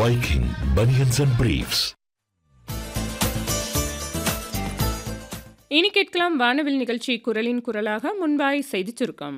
Viking Bunions and Briefs. இனி கேட்கலாம் வானவில் நிகழ்ச்சி குரலின் குரலாக முன்பாய் செய்திச் சுருக்கம்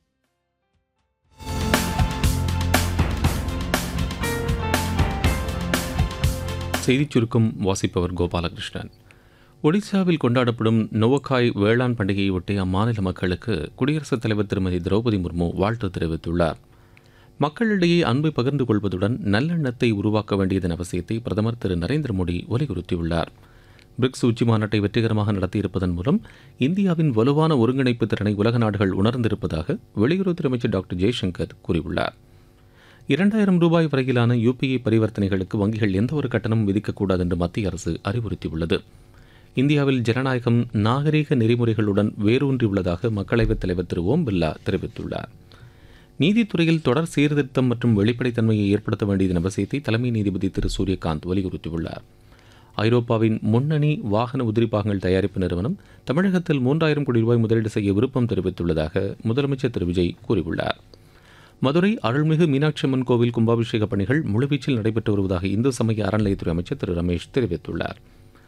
செய்திச் சுருக்கம் வாசிப்பவர் கோபாலகிருஷ்ணன் ஒடிசாவில் கொண்டாடப்படும் நோவக்காய் வேளாண் பண்டிகையொட்டி அம்மாநில மக்களுக்கு குடியரசுத் தலைவர் திருமதி திரௌபதி முர்மு வாழ்த்து தெரிவித்துள்ளார் மக்களிடையே அன்பை பகிர்ந்து கொள்வதுடன் நல்லெண்ணத்தை உருவாக்க வேண்டியதன் அவசியத்தை பிரதமர் திரு நரேந்திர மோடி வலியுறுத்தியுள்ளார் பிரிக்ஸ் உச்சி மாநாட்டை வெற்றிகரமாக நடத்தியிருப்பதன் மூலம் இந்தியாவின் வலுவான ஒருங்கிணைப்பு திறனை உலக நாடுகள் உணர்ந்திருப்பதாக வெளியுறவுத்துறை அமைச்சர் டாக்டர் ஜெய்சங்கர் கூறியுள்ளார் இரண்டாயிரம் ரூபாய் வரையிலான யுபிஐ பரிவர்த்தனைகளுக்கு வங்கிகள் எந்தவொரு கட்டணமும் விதிக்கக்கூடாது என்று மத்திய அரசு அறிவுறுத்தியுள்ளது இந்தியாவில் ஜனநாயகம் நாகரீக நெறிமுறைகளுடன் வேரூன்றியுள்ளதாக மக்களவைத் தலைவர் திரு ஓம் பிர்லா தெரிவித்துள்ளார் நீதித்துறையில் தொடர் சீர்திருத்தம் மற்றும் வெளிப்படைத்தன்மையை ஏற்படுத்த வேண்டியதன் அவசியத்தை தலைமை நீதிபதி திரு சூரியகாந்த் வலியுறுத்தியுள்ளார் ஐரோப்பாவின் முன்னணி வாகன உதிரி பாகங்கள் தயாரிப்பு நிறுவனம் தமிழகத்தில் மூன்றாயிரம் கோடி ரூபாய் முதலீடு செய்ய விருப்பம் தெரிவித்துள்ளதாக முதலமைச்சர் திரு விஜய் கூறியுள்ளார் மதுரை அருள்மிகு மீனாட்சி அம்மன் கோவில் கும்பாபிஷேக பணிகள் முழுவீச்சில் நடைபெற்று வருவதாக இந்து சமய அறநிலையத்துறை அமைச்சர் திரு ரமேஷ் தெரிவித்துள்ளார்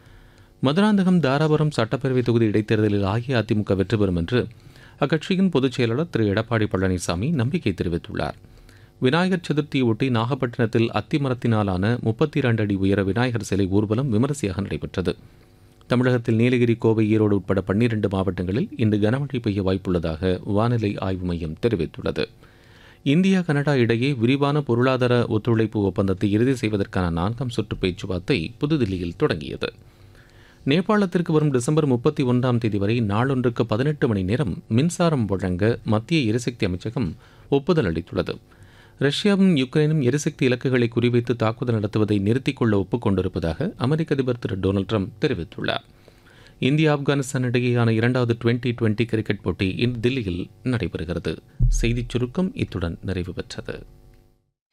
மதுராந்தகம் தாராபுரம் சட்டப்பேரவை தொகுதி இடைத்தேர்தலில் அஇஅதிமுக வெற்றி பெறும் என்று அக்கட்சியின் பொதுச் செயலாளர் திரு எடப்பாடி பழனிசாமி நம்பிக்கை தெரிவித்துள்ளார் விநாயகர் சதுர்த்தியொட்டி நாகப்பட்டினத்தில் அத்திமரத்தினாலான முப்பத்தி இரண்டு அடி உயர விநாயகர் சிலை ஊர்வலம் விமரிசையாக நடைபெற்றது தமிழகத்தில் நீலகிரி கோவை ஈரோடு உட்பட பன்னிரண்டு மாவட்டங்களில் இன்று கனமழை பெய்ய வாய்ப்புள்ளதாக வானிலை ஆய்வு மையம் தெரிவித்துள்ளது இந்தியா கனடா இடையே விரிவான பொருளாதார ஒத்துழைப்பு ஒப்பந்தத்தை இறுதி செய்வதற்கான நான்காம் சுற்று பேச்சுவார்த்தை புதுதில்லியில் தொடங்கியது நேபாளத்திற்கு வரும் டிசம்பர் முப்பத்தி ஒன்றாம் தேதி வரை நாளொன்றுக்கு பதினெட்டு மணி நேரம் மின்சாரம் வழங்க மத்திய எரிசக்தி அமைச்சகம் ஒப்புதல் அளித்துள்ளது ரஷ்யாவும் யுக்ரைனும் எரிசக்தி இலக்குகளை குறிவைத்து தாக்குதல் நடத்துவதை நிறுத்திக் கொள்ள ஒப்புக்கொண்டிருப்பதாக அமெரிக்க அதிபர் திரு டொனால்டு ட்ரம்ப் தெரிவித்துள்ளார் இந்தியா ஆப்கானிஸ்தான் இடையேயான இரண்டாவது டுவெண்டி டுவெண்டி கிரிக்கெட் போட்டி இன்று தில்லியில் நடைபெறுகிறது செய்திச் சுருக்கம் இத்துடன் நிறைவு பெற்றது